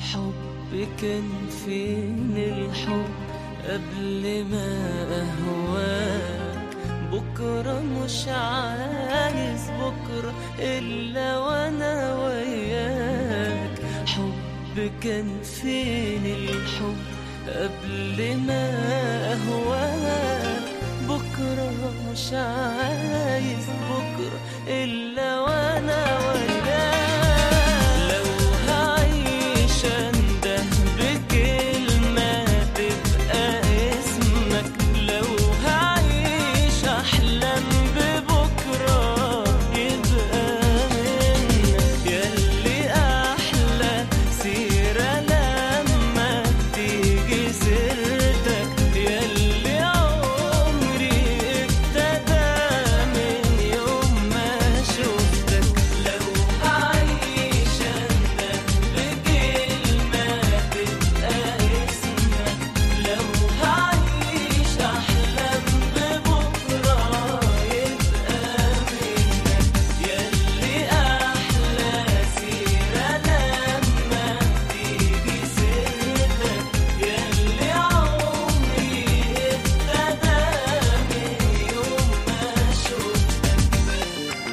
حب كان فين الحب قبل ما أهواك بكرة مش عايز بكرة إلا وأنا وياك حب كان فين الحب قبل ما أهواك بكرة مش عايز بكرة إلا وأنا وياك لو هعيش أنده بكلمة تبقى اسمك لو هعيش أحلم ببكرة يبقى منك ياللي أحلى سيرة لما تيجي سيرتك ياللي عمري ابتدى من يوم ما شفتك لو هعيش أندم بكلمة تبقى اسمك لو هعيش أحلم ببكرة يبقى منك ياللي أحلى سيرة لما تيجي سيرتك ياللي عمري ابتدى من يوم ما شفتك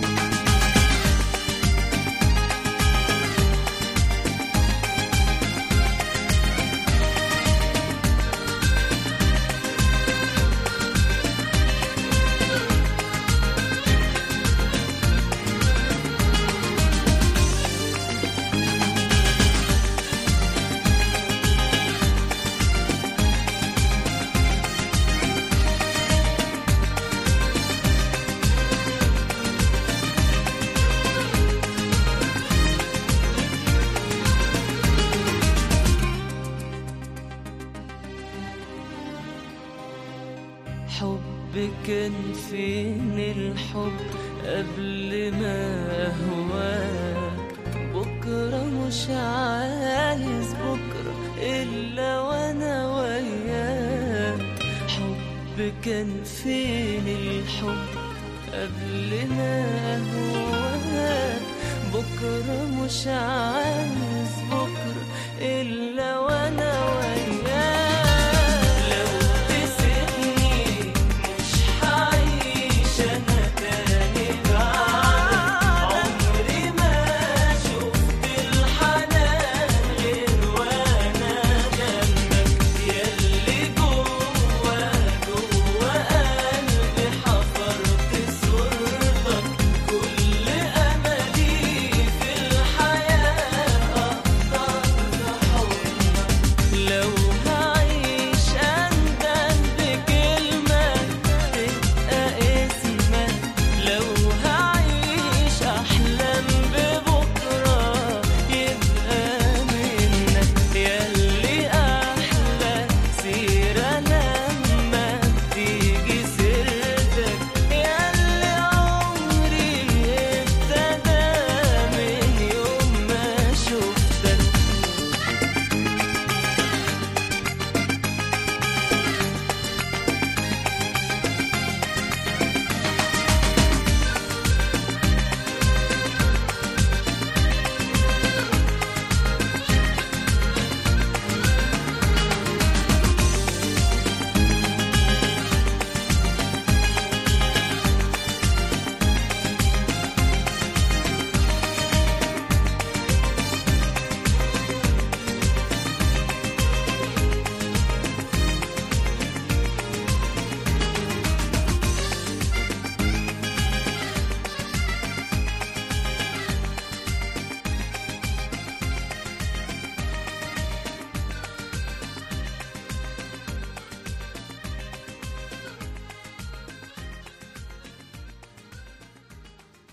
حب كان فين الحب قبل ما أهواك بكرة مش عايز بكرة إلا وأنا وياك حب كان فين الحب قبل ما أهواك بكرة مش عايز بكرة إلا وأنا وياك